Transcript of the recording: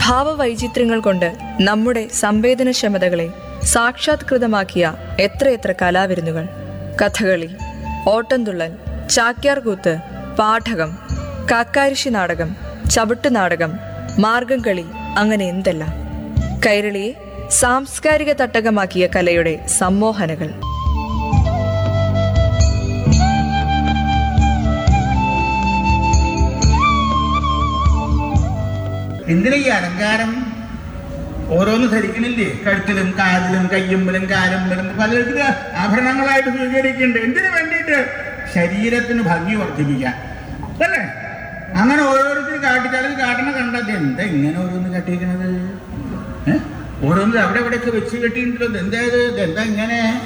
ഭാവവൈചിത്ര്യങ്ങൾ കൊണ്ട് നമ്മുടെ സംവേദനക്ഷമതകളെ സാക്ഷാത്കൃതമാക്കിയ എത്രയെത്ര കലാവിരുന്നുകൾ കഥകളി ഓട്ടംതുള്ളൽ ചാക്യാർകൂത്ത് പാഠകം കാക്കാരിശി നാടകം ചവിട്ടുനാടകം മാർഗംകളി അങ്ങനെ എന്തെല്ലാം കൈരളിയെ സാംസ്കാരിക തട്ടകമാക്കിയ കലയുടെ സമ്മോഹനകൾ എന്തിനാ ഈ അലങ്കാരം ഓരോന്ന് ധരിക്കണില്ലേ കഴുത്തിലും കാതിലും കയ്യുമ്പലും കാലുമ്പലും പലതരത്തില് ആഭരണങ്ങളായിട്ട് സ്വീകരിക്കുന്നുണ്ട് എന്തിനു വേണ്ടിയിട്ട് ശരീരത്തിന് ഭംഗി വർദ്ധിപ്പിക്കാൻ അല്ലേ അങ്ങനെ ഓരോരുത്തർ കാട്ടിച്ചാലും കാട്ടണ കണ്ടത് എന്താ ഇങ്ങനെ ഓരോന്ന് കട്ടിയിരിക്കണത് ഏഹ് ഓരോന്ന് അവിടെ എവിടെയൊക്കെ വെച്ച് കെട്ടിയിട്ടുണ്ടല്ലോ എന്താ ഇത് ഇതെന്താ ഇങ്ങനെ